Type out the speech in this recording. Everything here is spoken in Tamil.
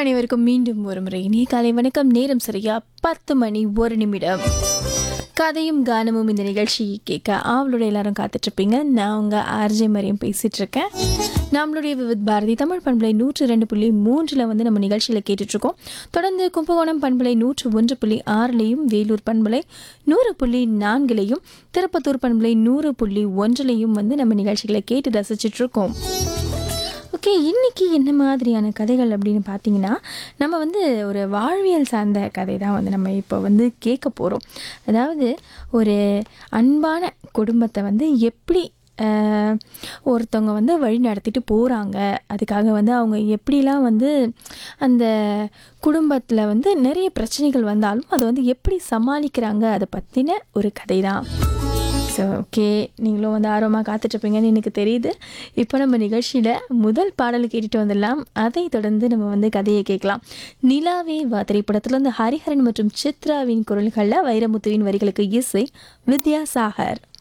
அனைவருக்கும் மீண்டும் ஒரு முறை இனிய காலை வணக்கம் நேரம் சரியா பத்து மணி ஒரு நிமிடம் கதையும் கானமும் இந்த நிகழ்ச்சி கேட்க ஆவலோட எல்லாரும் காத்துட்ருப்பீங்க நான் உங்கள் ஆர்ஜே மரியம் பேசிகிட்டு இருக்கேன் நம்மளுடைய விவித் பாரதி தமிழ் பண்பலை நூற்று ரெண்டு புள்ளி மூன்றில் வந்து நம்ம நிகழ்ச்சியில் கேட்டுட்ருக்கோம் தொடர்ந்து கும்பகோணம் பண்பலை நூற்று ஒன்று புள்ளி ஆறுலையும் வேலூர் பண்பலை நூறு புள்ளி நான்குலையும் திருப்பத்தூர் பண்பலை நூறு புள்ளி ஒன்றுலையும் வந்து நம்ம நிகழ்ச்சிகளை கேட்டு ரசிச்சிட்ருக்கோம் ஓகே இன்றைக்கி என்ன மாதிரியான கதைகள் அப்படின்னு பார்த்தீங்கன்னா நம்ம வந்து ஒரு வாழ்வியல் சார்ந்த கதை தான் வந்து நம்ம இப்போ வந்து கேட்க போகிறோம் அதாவது ஒரு அன்பான குடும்பத்தை வந்து எப்படி ஆஹ், ஒருத்தவங்க வந்து வழி நடத்திட்டு போகிறாங்க அதுக்காக வந்து அவங்க எப்படிலாம் வந்து அந்த குடும்பத்தில் வந்து நிறைய பிரச்சனைகள் வந்தாலும் அதை வந்து எப்படி சமாளிக்கிறாங்க அதை பற்றின ஒரு கதை தான் ஸோ ஓகே நீங்களும் வந்து ஆர்வமாக காத்துட்ருப்பீங்கன்னு எனக்கு தெரியுது இப்போ நம்ம நிகழ்ச்சியில் முதல் பாடல் கேட்டுட்டு வந்துடலாம் அதை தொடர்ந்து நம்ம வந்து கதையை கேட்கலாம் நிலாவே வா திரைப்படத்தில் வந்து ஹரிஹரன் மற்றும் சித்ராவின் குரல்களில் வைரமுத்துவின் வரிகளுக்கு இசை வித்யாசாகர்